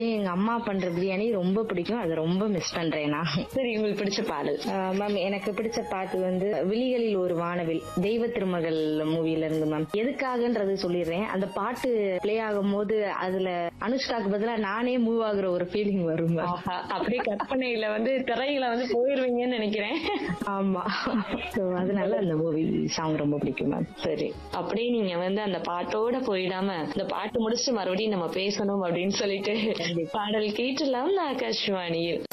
எங்க அம்மா பண்ற பிரியாணி ரொம்ப பிடிக்கும் அதை ரொம்ப மிஸ் பண்றேன் நான் சரி உங்களுக்கு பிடிச்ச பாடல் மேம் எனக்கு பிடிச்ச பாட்டு வந்து விழிகளில் ஒரு வானவில் தெய்வ திருமகள் மூவில இருந்து மேம் எதுக்காகன்றது சொல்லிடுறேன் அந்த பாட்டு பிளே ஆகும் போது அதுல அனுஷ்காக்கு பதிலா நானே மூவ் ஆகுற ஒரு ஃபீலிங் வரும் மேம் ஆஹா, அப்படியே கற்பனையில வந்து திரையில வந்து போயிருவீங்கன்னு நினைக்கிறேன் ஆமா So, அதனால அந்த மூவி சாங் ரொம்ப பிடிக்கும் மேம் சரி அப்படியே நீங்க வந்து அந்த பாட்டோட போயிடாம இந்த பாட்டு முடிச்சுட்டு மறுபடியும் நம்ம பேசணும் அப்படின்னு சொல்லிட்டு பாடல் கேட்டுலாம் ஆகாஷ்வாணியில்